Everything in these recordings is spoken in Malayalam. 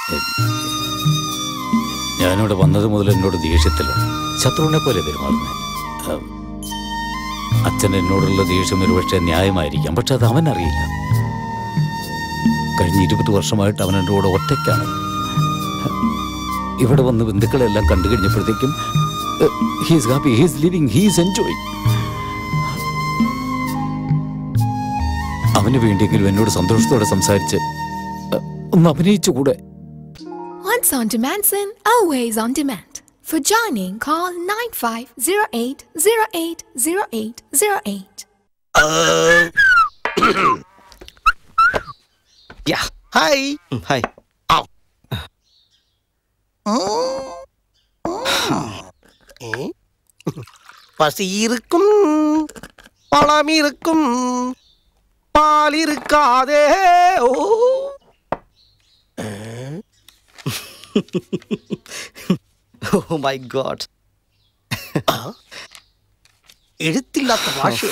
ഞാനിവിടെ വന്നത് മുതൽ എന്നോട് ദേഷ്യത്തിലാണ് ശത്രുവിനെ പോലെ പെരുമാറുന്നത് ഉം, അച്ഛൻ എന്നോടുള്ള ദേഷ്യം ഒരുപക്ഷെ ന്യായമായിരിക്കാം പക്ഷെ അത് അവൻ അറിയില്ല കഴിഞ്ഞ ഇരുപത് വർഷമായിട്ട് അവൻ എൻ്റെ കൂടെ ഒറ്റയ്ക്കാണ് ഇവിടെ വന്ന് ബന്ധുക്കളെല്ലാം കണ്ടു കഴിഞ്ഞപ്പോഴത്തേക്കും he's happy he's living he's enjoy അവന് വേണ്ടിയെങ്കിലും എന്നോട് സന്തോഷത്തോടെ സംസാരിച്ച് അഹ്, ഒന്ന് അഭിനയിച്ചുകൂടെ Once on demand, sin, always on demand. For joining, call 9508080808. Yeah hi hi பசி இருக்கும் பழம் இருக்கும் பால் இருக்காதே ஓ ഓ മൈ ഗോഡ് எழுத்தில்லாத ഭാഷ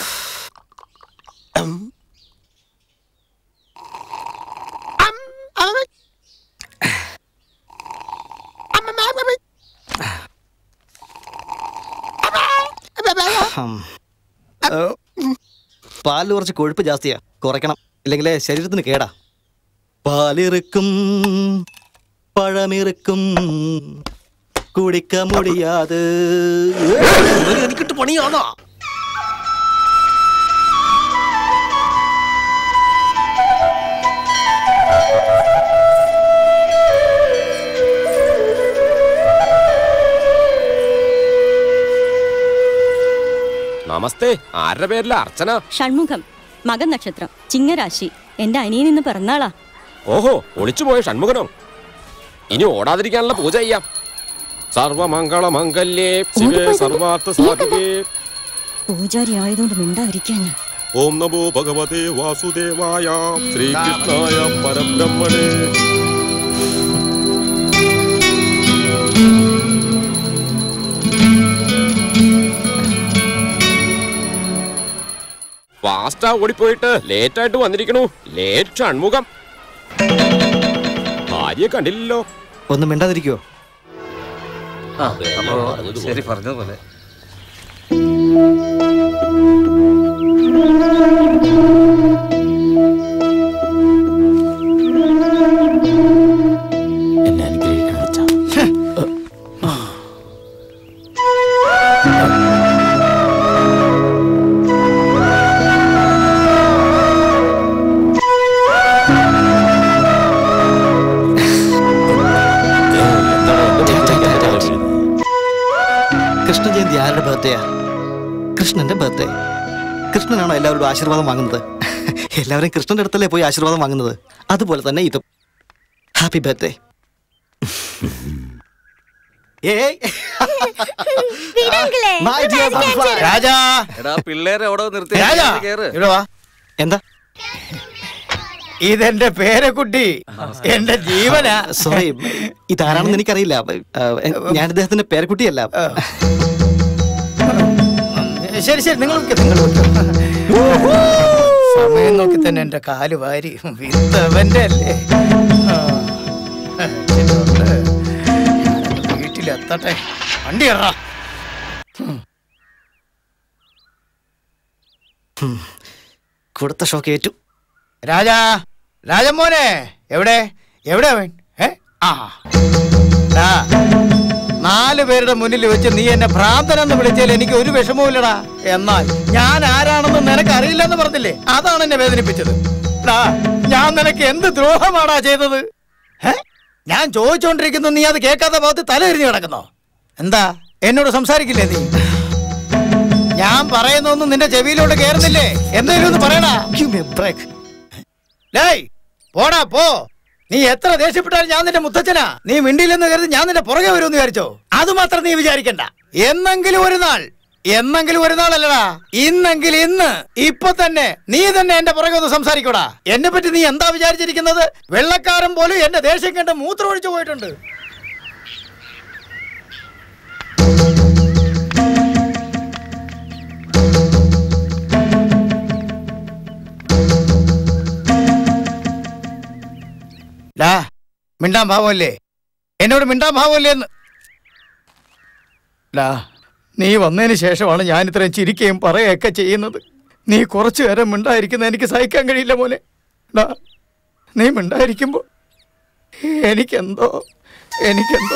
പാലിൽ കുറച്ച് കൊഴുപ്പ് ജാസ്തിയാ കുറയ്ക്കണം ഇല്ലെങ്കിൽ ശരീരത്തിന് കേടാ പാലിറുക്കും പഴമിറുക്കും കുടിക്ക മുടിയാത് എനിക്കിട്ട് പണിയാണോ നമസ്തേ ആരുടെ പേരില അർച്ചന ഷൺമുഖം മകൻ നക്ഷത്രം ചിങ്ങരാശി എന്റെ അനിയൻ ഇന്ന് പിറന്നാളാ ഓഹോ ഒളിച്ചുപോയ ഷൺമുഖനോ ഇനി ഓടാതിരിക്കാനുള്ള പൂജ ചെയ്യാം സർവമംഗള മംഗല്യേ ശിവേ ഓടിപ്പോയി സർവാർത്ഥ സാധികേ പൂജാരി ആയതുകൊണ്ട് മിണ്ടാതിരിക്കാൻ ഞാൻ ഓം നമോ ഭഗവതേ വാസുദേവായ ശ്രീകൃഷ്ണായ പരബ്രഹ്മണേ ഫാസ്റ്റാ ഓടിപ്പോയിട്ട് ലേറ്റ് ആയിട്ട് വന്നിരിക്കണു ലേറ്റ് ഷൺമുഖം ഭാര്യയെ കണ്ടില്ലല്ലോ ഒന്ന് മിണ്ടാതിരിക്കോ ശരി പറഞ്ഞതുപോലെ എന്നെ അനുഗ്രഹിക്കണം അച്ഛാ കൃഷ്ണ ജയന്തി ആരുടെ ബർത്ത്ഡേയാ കൃഷ്ണന്റെ ബർത്ത്ഡേ കൃഷ്ണനാണോ എല്ലാവരോടും ആശീർവാദം വാങ്ങുന്നത് എല്ലാവരും കൃഷ്ണന്റെ അടുത്തല്ലേ പോയി ആശീർവാദം വാങ്ങുന്നത് അതുപോലെ തന്നെ ഇതും ഹാപ്പി ബർത്ത്ഡേ ഏയ് My dear butterfly. രാജാ എടാ പിള്ളേരെ അവിടെ നിർത്തി രാജാ കേറ് ഇവിടെ വാ എന്താ ഇതെന്റെ പേരക്കുട്ടി എന്റെ ജീവനാ സോറി ഇതാരാണെന്ന് എനിക്കറിയില്ല ആ, ഞാൻ ഇദ്ദേഹത്തിന്റെ പേരക്കുട്ടിയല്ല ശരി ശരി നിങ്ങൾ വെക്ക്, നിങ്ങൾ വെക്ക്. സമയം നോക്കി തന്നെ എന്റെ കാല് വാരി വിത്തവന്റെ അല്ലേ ആ. ശരിയുണ്ട്. ഞാനൊന്ന് വീട്ടിലെത്തട്ടെ വണ്ടി ഇറ കൊടുത്ത ഷോക്ക് ഏറ്റു രാജാ രാജമോനെ എവിടെ എവിടെ അവൻ ഏ ആ ഡാ, നാല് പേരുടെ മുന്നിൽ വെച്ച് നീ എന്നെ ഭ്രാന്തനെന്ന് വിളിച്ചാൽ എനിക്ക് ഒരു വിഷമവുമില്ലടാ എന്നാൽ ഞാൻ ആരാണെന്ന് നിനക്ക് അറിയില്ലെന്ന് പറഞ്ഞില്ലേ അതാണ് എന്നെ വേദനിപ്പിച്ചത് ഡാ ഞാൻ നിനക്ക് എന്ത് ദ്രോഹമാടാ ചെയ്തത് ഏ ഞാൻ ചോദിച്ചോണ്ടിരിക്കുന്നു നീ അത് കേൾക്കാത്ത ഭാഗത്ത് തല എരിഞ്ഞു കിടക്കുന്നോ എന്താ എന്നോട് സംസാരിക്കില്ലേ നീ ഞാൻ പറയുന്നൊന്നും നിന്റെ ചെവിയിലോട്ട് കേറുന്നില്ലേ എന്തെങ്കിലും ഒന്ന് പറയടാ ബ്രേക്ക് ലേയ് പോടാ പോ നീ എത്ര ദേഷ്യപ്പെട്ടാലും ഞാൻ നിന്റെ മുത്തച്ഛനാ നീ മിണ്ടിയില്ലെന്ന് കരുതി ഞാൻ നിന്റെ പുറകെ വരുമെന്ന് വിചാരിച്ചോ അത് മാത്രം നീ വിചാരിക്കണ്ട എന്നെങ്കിലും ഒരു നാൾ എന്നെങ്കിലും ഒരു നാളല്ലടാ ഇന്നെങ്കിൽ ഇന്ന് ഇപ്പൊ തന്നെ നീ തന്നെ എന്റെ പുറകെ ഒന്ന് സംസാരിക്കൂടാ എന്നെ പറ്റി നീ എന്താ വിചാരിച്ചിരിക്കുന്നത് വെള്ളക്കാരൻ പോലും എന്റെ ദേഷ്യം കണ്ട് മൂത്രം ഒഴിച്ചു പോയിട്ടുണ്ട് ലാ മിണ്ടാൻ ഭാവമല്ലേ എന്നോട് മിണ്ടാൻ ഭാവമല്ലേ എന്ന് ഡാ നീ വന്നതിന് ശേഷമാണ് ഞാൻ ഇത്രയും ചിരിക്കുകയും പറയുകയൊക്കെ ചെയ്യുന്നത് നീ കുറച്ചു നേരം മിണ്ടായിരിക്കുന്ന എനിക്ക് സഹിക്കാൻ കഴിയില്ല മോനെ ഡാ നീ മിണ്ടായിരിക്കുമ്പോ എനിക്കെന്തോ എനിക്കെന്തോ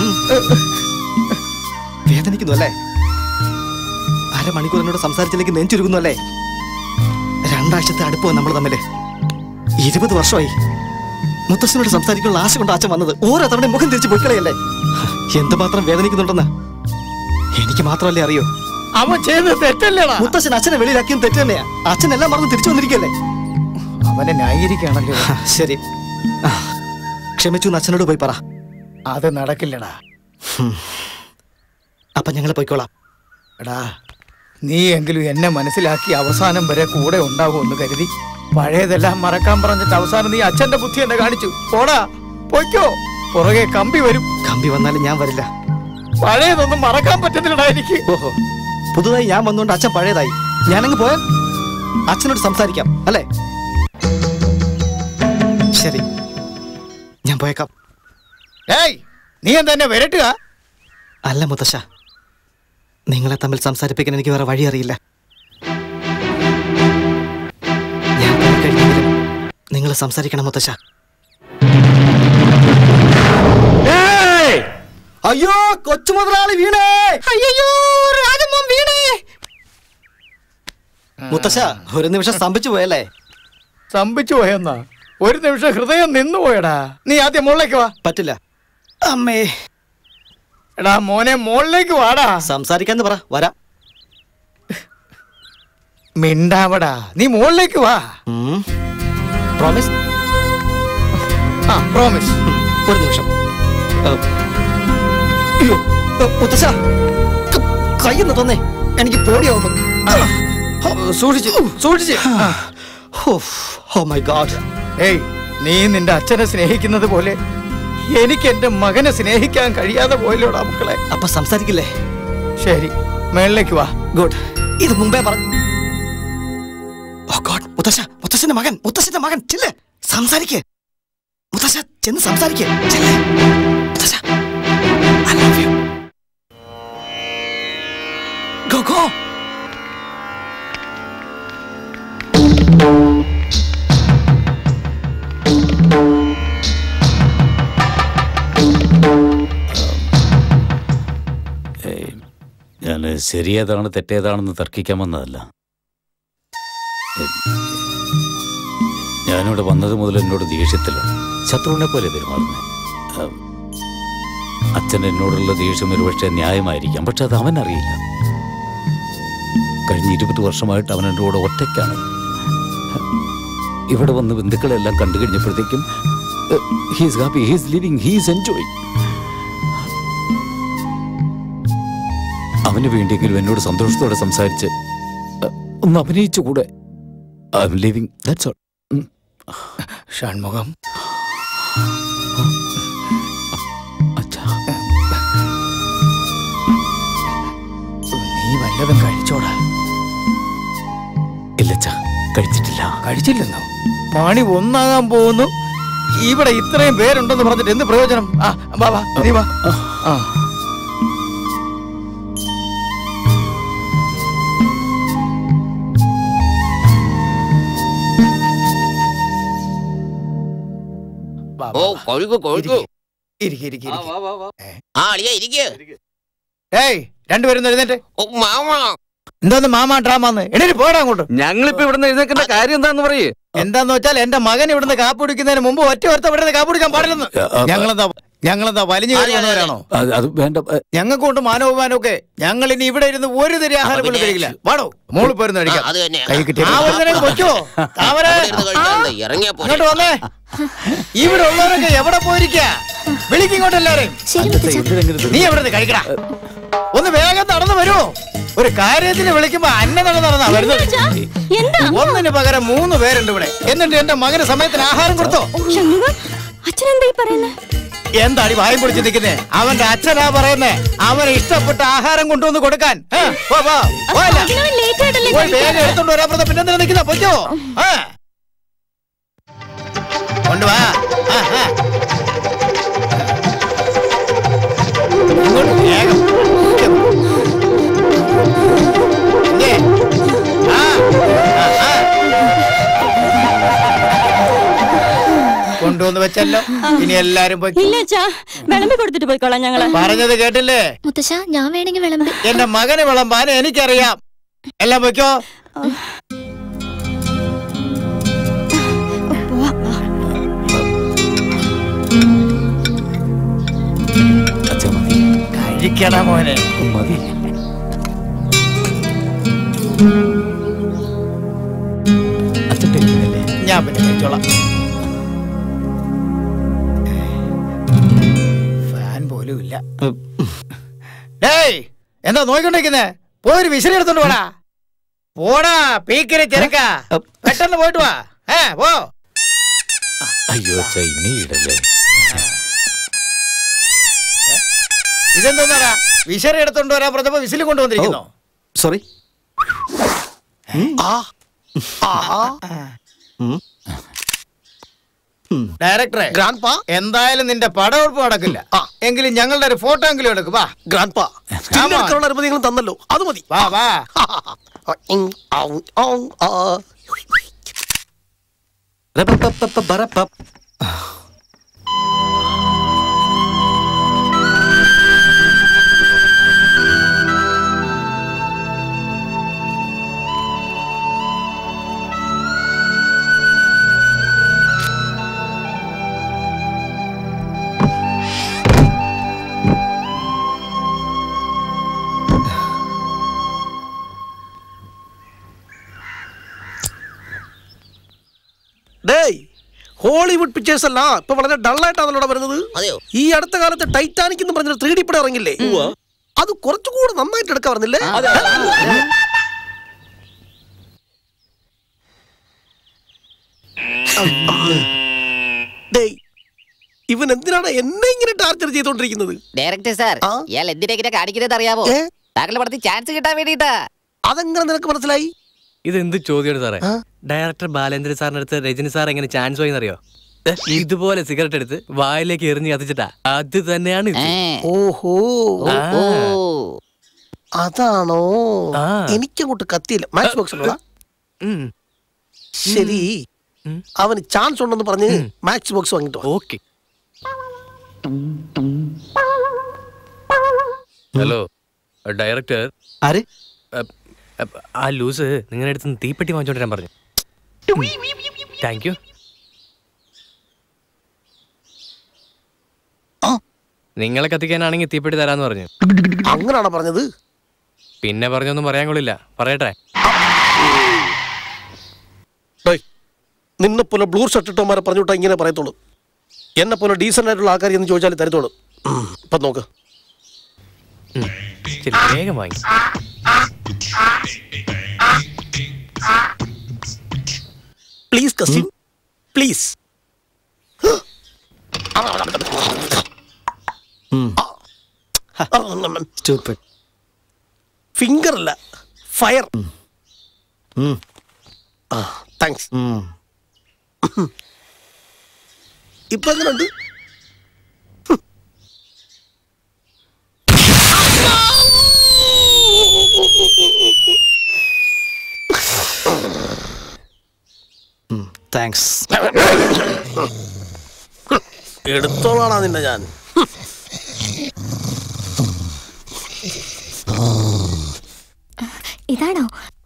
വേദനിക്കുന്നു അല്ലേ അരമണിക്കൂർ എന്നോട് സംസാരിച്ചില്ലെങ്കിൽ നെഞ്ചുരുക്കുന്നു അല്ലേ രണ്ടാഴ്ചത്തെ അടുപ്പോ നമ്മൾ തമ്മില് ഇരുപത് വർഷമായി മുത്തശ്ശനോട് സംസാരിക്കാനുള്ള ആശ കൊണ്ട് അച്ഛൻ വന്നത് ഓരോ തവണ മുഖം തിരിച്ച് പൊയ്ക്കളയല്ലേ എന്തുമാത്രം വേദനിക്കുന്നുണ്ടെന്ന് എനിക്ക് മാത്രമല്ലേ അറിയോ അവൻ ചെയ്തത് തെറ്റല്ലേടാ മുത്തശ്ശൻ അച്ഛനെ വെളിയിലാക്കിയും തെറ്റ് തന്നെയാ അച്ഛൻ എല്ലാം മറന്ന് തിരിച്ചു വന്നിരിക്കല്ലേ അവനെ ന്യായീകരിക്കുകയാണല്ലോ ശരി ആ, ക്ഷമിച്ചു എന്ന് അച്ഛനോട് പോയി പറ അത് നടക്കില്ലടാ അപ്പൊ ഞങ്ങൾ പോയിക്കോളാം എടാ നീ എങ്കിലും എന്നെ മനസ്സിലാക്കി അവസാനം വരെ കൂടെ ഉണ്ടാകുമെന്ന് കരുതി പഴയതെല്ലാം മറക്കാൻ പറഞ്ഞിട്ട് അവസാനം നീ അച്ഛന്റെ ബുദ്ധി എന്നെ കാണിച്ചു പോടാ പൊയ്ക്കോ പുറകെ കമ്പി വരും കമ്പി വന്നാലും ഞാൻ വരില്ല പഴയതൊന്നും മറക്കാൻ പറ്റത്തില്ലടാ എനിക്ക് ഓഹോ പുതുതായി ഞാൻ വന്നുകൊണ്ട് അച്ഛൻ പഴയതായി ഞാനങ്ങ് പോയാൽ അച്ഛനോട് സംസാരിക്കാം അല്ലേ ശരി ഞാൻ പോയേക്കാം ഏയ് നീ എന്താ എന്നെ വിരട്ടുക അല്ല മുത്തശ്ശ നിങ്ങളെ തമ്മിൽ സംസാരിപ്പിക്കാൻ എനിക്ക് വേറെ വഴി അറിയില്ല ഞാൻ പോയി കഴിഞ്ഞെങ്കിലും നിങ്ങൾ സംസാരിക്കണം മുത്തശ്ശ അയ്യോ കൊച്ചു മുതലാളി വീണേ അയ്യോ രാജമ്മ വീണേ മുത്തശ്ശ ഒരു നിമിഷം സ്തംഭിച്ചു പോയല്ലേ സ്തംഭിച്ചു പോയെന്നാ ഒരു നിമിഷം ഹൃദയം നിന്നു പോയടാ നീ ആദ്യം മുകളിലേക്ക് വാ പറ്റില്ല അമ്മേ എടാ മോനെ മുകളിലേക്ക് വാടാ സംസാരിക്കാന്ന് പറ വരാം മിണ്ടാവടാ നീ മുകളിലേക്ക് വാ പ്രോമിസ് ആ പ്രോമിസ് ഒരു നിമിഷം ഏ, അയ്യോ ഏ, മുത്തശ്ശ ക- കയ്യൊന്ന് തന്നേ എനിക്ക് പേടിയാവുന്നു സൂക്ഷിച്ച് സൂക്ഷിച്ച് ഓ മൈ ഗാഡ് ഏയ് നീ നിന്റെ അച്ഛനെ സ്നേഹിക്കുന്നത് പോലെ എനിക്ക് എന്റെ മകനെ സ്നേഹിക്കാൻ കഴിയാതെ പോയല്ലോടാ മക്കളെ അപ്പൊ സംസാരിക്കില്ലേ ശരി മേളിലേക്ക് വാ ഗുഡ് ഇത് മുമ്പേ പറ ഓ ഗോഡ് മുത്തശ്ശ മുത്തശ്ശന്റെ മകൻ മുത്തശ്ശന്റെ മകൻ ചെല്ല് സംസാരിക്ക് മുത്തശ്ശ ചെന്ന് സംസാരിക്ക് ചെല്ല് മുത്തശ്ശ I love you. Go, go. ഞാൻ ശരിയേതാണ് തെറ്റേതാണെന്ന് തർക്കിക്കാൻ വന്നതല്ല ഞാനിവിടെ വന്നത് മുതൽ എന്നോട് ദേഷ്യത്തിലാണ് ശത്രുവിനെ പോലെ പെരുമാറുന്നത് ഉം, അച്ഛൻ എന്നോടുള്ള ദേഷ്യം ഒരുപക്ഷെ ന്യായമായിരിക്കാം പക്ഷെ അത് അവനറിയില്ല കഴിഞ്ഞ ഇരുപത് വർഷമായിട്ട് അവൻ എൻ്റെ കൂടെ ഒറ്റയ്ക്കാണ് ഇവിടെ വന്ന് ബന്ധുക്കളെല്ലാം കണ്ടു കഴിഞ്ഞപ്പോഴത്തേക്കും he's happy he's living he's enjoy അവന് വേണ്ടിയെങ്കിലും എന്നോട് സന്തോഷത്തോടെ സംസാരിച്ച് അഹ്, ഒന്ന് അഭിനയിച്ചുകൂടെ I'm living that's all Shanmugham അച്ഛാ നീ വല്ലതും കഴിച്ചോടാ ഇല്ലച്ചാ കഴിച്ചിട്ടില്ല കഴിച്ചില്ലെന്നോ മണി ഒന്നാകാൻ പോകുന്നു ഇവിടെ ഇത്രയും പേരുണ്ടെന്ന് പറഞ്ഞിട്ട് എന്ത് പ്രയോജനം ആ വാ വാ നീ വാ ആ വാ, ഓ വാ, വാ. കൊഴുകു കൊഴുകു ഇരിക്ക്, ഇരിക്ക്, ഇരിക്ക്. ആ അളിയ ഇരിക്ക് ഏയ് രണ്ടുപേരും ഒന്ന് എഴുന്നേറ്റ് ഓ മാമ എന്താന്ന് മാമാ ഡ്രാമാന്ന് എണീറ്റ് പോടാ അങ്ങോട്ട് ഞങ്ങളിപ്പോ ഇവിടുന്ന് എഴുന്നേക്കേണ്ട കാര്യം എന്താന്ന് പറയേ എന്താന്ന് വെച്ചാൽ എന്റെ മകൻ ഇവിടുന്ന് കാപ്പ് കുടിക്കുന്നതിന് മുമ്പ് ഒറ്റ ഒരുത്ത ഇവിടുന്ന് കാപ്പ് കുടിക്കാൻ പാടില്ലെന്ന് ആ, ആ, ഞങ്ങളെന്താ ഞങ്ങളെന്താ വലിഞ്ഞു കയറി വന്നവരാണോ അത് അത് വേണ്ട അഹ്, ഞങ്ങൾക്കൊണ്ട് മാനവമാനമൊക്കെ ഞങ്ങൾ ഇനി ഇവിടെ ഇരുന്ന് ഒരു തരി ആഹാരം പോലും പിന്നെ- കഴിക്കില്ല വാടോ മോള് പോരുന്ന് കഴിക്കാം ആ, അത് തന്നെ. കൈ കിട്ടിയ ആ ഒരു തരം വെച്ചോ താമര അവിടെ ഇരുന്ന് കഴിച്ചാൽ എന്താ? ഇറങ്ങിയാ പോരെ. ഇങ്ങോട്ട് വന്നേ ഇവിടെ ഉള്ളവരൊക്കെ എവിടെ പോയിരിക്കാ വിളിക്കിങ്ങോട്ട് എല്ലാരെയും അച്ഛാ, എന്തിനെങ്ങനെ ഇത്? നീ എവിടെ നിന്ന് കഴിക്കടാ ഒന്ന് വേഗം നടന്നു വരുമോ ഒരു കാര്യത്തിന് വിളിക്കുമ്പോ അന്ന നടന്ന് നടന്നാ വരുന്നത് അച്ഛാ, എന്താ ഒന്നിന് പകരം മൂന്ന് പേരുണ്ട് ഇവിടെ എന്നിട്ട് എന്റെ മകന് സമയത്തിന് ആഹാരം കൊടുത്തോ ഷൺമുഖം അച്ഛൻ എന്താ ഈ പറയുന്നത് എന്താടി വായും പൊടിച്ച് നിൽക്കുന്നേ അവന്റെ അച്ഛനാ പറയുന്നേ അവന് ഇഷ്ടപ്പെട്ട ആഹാരം കൊണ്ടുവന്ന് കൊടുക്കാൻ ഏ, പോ, പോ, പോയല്ല. അതിനവൻ ലേറ്റ് ആയിട്ടല്ലേ പോയി വേഗം എടുത്തോണ്ട് വരാൻ പറഞ്ഞ പിന്നെ എന്തിനാ നിൽക്കുന്ന പൊയ്ക്കോ ആ. കൊണ്ടുവാ ആ, ആ. വെച്ചല്ലോ ഇനി എല്ലാരും പോയി ഇല്ല അച്ഛാ വിളമ്പി കൊടുത്തിട്ട് പോയിക്കോളാം ഞങ്ങള് പറഞ്ഞത് കേട്ടില്ലേ മുത്തശ്ശ ഞാൻ വേണമെങ്കിൽ വിളമ്പി എന്റെ മകന് വിളമ്പാൻ എനിക്കറിയാം എല്ലാം വെക്കോ അച്ഛ മതി കഴിക്കണ മോനെ മതി അച്ഛൻ കഴിക്കുന്നില്ലേ ഞാൻ പിന്നെ കഴിച്ചോളാം ഫാൻ പോലും ഇല്ല ഡേയ് എന്താ നോക്കിക്കൊണ്ടിരിക്കുന്നേ പോയൊരു വിസിൽ എടുത്തോണ്ട് പോടാ പോടാ പീക്കിന് ചെറുക്ക പെട്ടെന്ന് പോയിട്ട് വാ ഏ പോ അയ്യോ അച്ഛ ഇനി ഇടല്ലേ ഇതെന്താ വിശറി എടുത്തോണ്ട് വരാൻ പറഞ്ഞപ്പോ വിസിൽ കൊണ്ടുവന്നിരിക്കുന്നോ സോറി ഡയറക്ടറെ എന്തായാലും നിന്റെ പടവെടുപ്പ് നടക്കില്ല എങ്കിലും ഞങ്ങളുടെ ഒരു ഫോട്ടോ എങ്കിലും എടുക്കും വാ ഗ്രാൻഡ് പാ Come on. എടുക്കാനുള്ള അനുമതി നിങ്ങൾ തന്നല്ലോ അത് മതി വാ വാ ഡേയ് ഹോളിവുഡ് പിക്ചേഴ്സ് അല്ല ഇപ്പൊ വളരെ ഡള്ളായിട്ടാണല്ലോ വരുന്നത് അതെയോ ഈ അടുത്ത കാലത്ത് ടൈറ്റാനിക് എന്ന് പറഞ്ഞ ത്രീ ഡി പടം ഇറങ്ങില്ലേ അത് കുറച്ചുകൂടെ നന്നായിട്ട് എടുക്കാൻ പറഞ്ഞില്ലേ ഡേയ് ഇവൻ എന്തിനാണ് എന്നെ ഇങ്ങനെ ടാർച്ചർ ചെയ്തോണ്ടിരിക്കുന്നത് ഡയറക്ടർ സാർ ആ? ഇയാൾ എന്തിനാ ഇങ്ങനെ കാണിക്കുന്നത് അറിയാമോ ഏ? താങ്കളുടെ പടത്തിൽ ചാൻസ് കിട്ടാൻ വേണ്ടിട്ടാ അതെങ്ങനെ നിനക്ക് മനസ്സിലായി ഇതെന്ത് ചോദ്യമാണ് സാറേ ആ? ഡയറക്ടർ ബാലേന്ദ്ര സാറിന്റെ അടുത്ത് രജനി സാർ എങ്ങനെ ചാൻസ് പോയെന്നറിയോ ഇതുപോലെ സിഗരറ്റ് എടുത്ത് വായിലേക്ക് എറിഞ്ഞ് കത്തിച്ചിട്ടാ അത് തന്നെയാണ് ഇത്. ഏ. ഓഹോ ഓ, ഓ. അതാണോ ആ. എനിക്കങ്ങോട്ട് കത്തിയില്ല മാച്ച് ബോക്സ് ഉള്ളതാ ഉം. ശരി ഉം. അവന് ചാൻസ് ഉണ്ടെന്ന് പറഞ്ഞ് മാച്ച് ബോക്സ് വാങ്ങിട്ട് വാ. ഓക്കെ ഹലോ ഡയറക്ടർ ആര് അപ്പ്, അപ്പ്, ആ ലൂസ് നിങ്ങളുടെ അടുത്ത് നിന്ന് തീപ്പെട്ടി വാങ്ങിച്ചോണ്ട് വരാൻ പറഞ്ഞു താങ്ക് യു നിങ്ങളെ കത്തിക്കാനാണെങ്കിൽ തീപ്പെട്ടി തരാന്ന് പറഞ്ഞു അങ്ങനാണോ പറഞ്ഞത് പിന്നെ പറഞ്ഞൊന്നും പറയാൻ കൊള്ളില്ല പറയട്ടെ ഡേയ്, നിന്നെ പോലെ ബ്ലൂ ഷർട്ട് ഇട്ടവന്മാരെ പറഞ്ഞു വിട്ടാ ഇങ്ങനെ പറയത്തുള്ളൂ എന്നെ പോലെ ഡീസന്റ് ആയിട്ടുള്ള ആൾക്കാർ എന്ന് ചോദിച്ചാൽ തരത്തോളൂ ഉം, ഇപ്പൊ നോക്ക് ഉം. ശരി വേഗം വാങ്ങി please cousin please stupid. Finger അല്ല ഫയർ താങ്ക്സ് ഉം. ഇപ്പൊ എങ്ങനെയുണ്ട് താങ്ക്സ് എടുത്തോളാണോ നിന്നെ ഞാൻ ഇതാണോ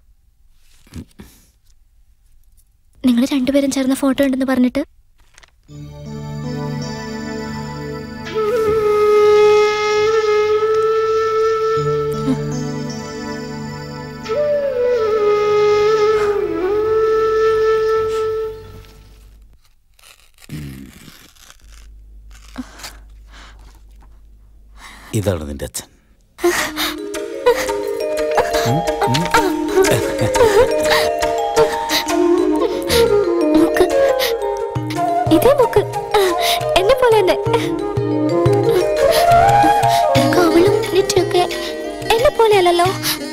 നിങ്ങൾ രണ്ടുപേരും ചേർന്ന ഫോട്ടോ ഉണ്ടെന്ന് പറഞ്ഞിട്ട് ഇതാണ് നിന്റെ അച്ഛൻ മൂക്ക് ഇതേ മൂക്ക് എന്നെ പോലെ തന്നെ കവളും നെറ്റൊക്കെ എന്നെ പോലെയല്ലല്ലോ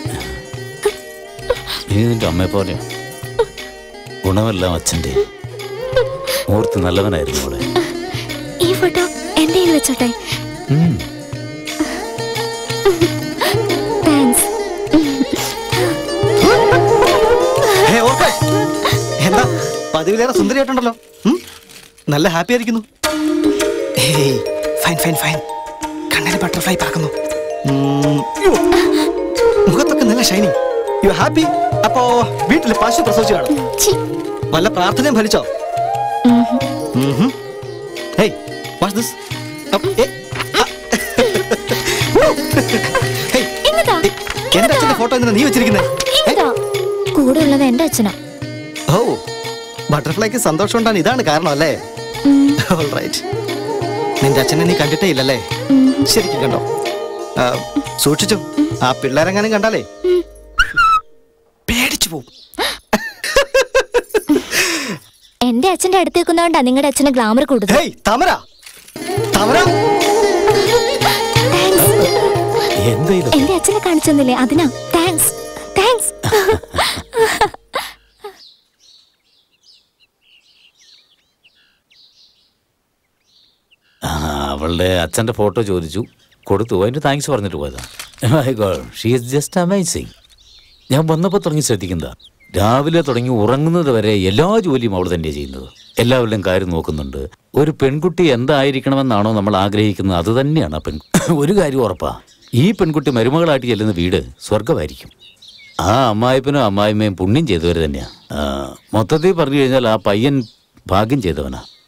നീ നിന്റെ അമ്മയെ പോലെ ഗുണമെല്ലാം അച്ഛൻ്റെ മൂർത്തി നല്ലവനായിരുന്നു അവിടെ ഈ ഫോട്ടോ എന്റെ കയ്യിൽ വെച്ചോട്ടെ താങ്ക്സ് ഹേ, ഓർമ്മ. എന്താ പതിവിലേറെ സുന്ദരിയായിട്ടുണ്ടല്ലോ ഉം? നല്ല ഹാപ്പി ആയിരിക്കുന്നു ഏയ് ഫൈൻ ഫൈൻ ഫൈൻ കണ്ണിൽ ബട്ടർഫ്ലൈ പറക്കുന്നു ഉം, യ്യോ. മുഖത്തൊക്കെ നല്ല ഷൈനിങ് യു ഹാപ്പി അപ്പോ വീട്ടിൽ പശു പ്രസവിച്ചു കാണും വല്ല പ്രാർത്ഥനയും ഫലിച്ചോ ഹേയ് വാട്സ് ദിസ് എന്റെ അച്ഛന്റെ ഫോട്ടോ എന്തിനാ നീ വെച്ചിരിക്കുന്നത് കൂടെ ഉള്ളത് എന്റെ അച്ഛനാ ഓ ബട്ടർഫ്ലൈക്ക് സന്തോഷം ഉണ്ടാൻ ഇതാണ് കാരണം അല്ലേ റൈറ്റ് നിന്റെ അച്ഛനെ നീ കണ്ടിട്ടേ ഇല്ലല്ലേ ശരിക്കും കണ്ടോ ആ, സൂക്ഷിച്ചു ആ പിള്ളേരെങ്ങാനും കണ്ടാലേ പേടിച്ചു പോവും എന്റെ അച്ഛന്റെ അടുത്ത് നിൽക്കുന്നതുകൊണ്ടാ നിങ്ങളുടെ അച്ഛന് ഗ്ലാമർ കൂടുതൽ ഹേയ് തമര തമര എന്താ ഇത് എന്റെ അച്ഛനെ കാണിച്ചെന്നില്ലേ അതിനാ താങ്ക്സ് താങ്ക്സ് ആ, അവളുടെ അച്ഛൻ്റെ ഫോട്ടോ ചോദിച്ചു കൊടുത്തു അതിന് താങ്ക്സ് പറഞ്ഞിട്ട് പോയതാ my god she is just amazing ഞാൻ വന്നപ്പോൾ തുടങ്ങി ശ്രദ്ധിക്കുന്നതാ രാവിലെ തുടങ്ങി ഉറങ്ങുന്നത് വരെ എല്ലാ ജോലിയും അവൾ തന്നെയാണ് ചെയ്യുന്നത് എല്ലാവരുടെയും കാര്യം നോക്കുന്നുണ്ട് ഒരു പെൺകുട്ടി എന്തായിരിക്കണമെന്നാണോ നമ്മൾ ആഗ്രഹിക്കുന്നത് അത് തന്നെയാണ് ആ പെൺ ഒരു കാര്യം ഉറപ്പാ ഈ പെൺകുട്ടി മരുമകളായിട്ട് ചെല്ലുന്ന വീട് സ്വർഗമായിരിക്കും ആ അമ്മായിപ്പനും അമ്മായിമ്മയും പുണ്യം ചെയ്തവർ തന്നെയാ ആ, മൊത്തത്തിൽ പറഞ്ഞു കഴിഞ്ഞാൽ ആ പയ്യൻ ഭാഗ്യം ചെയ്തവനാ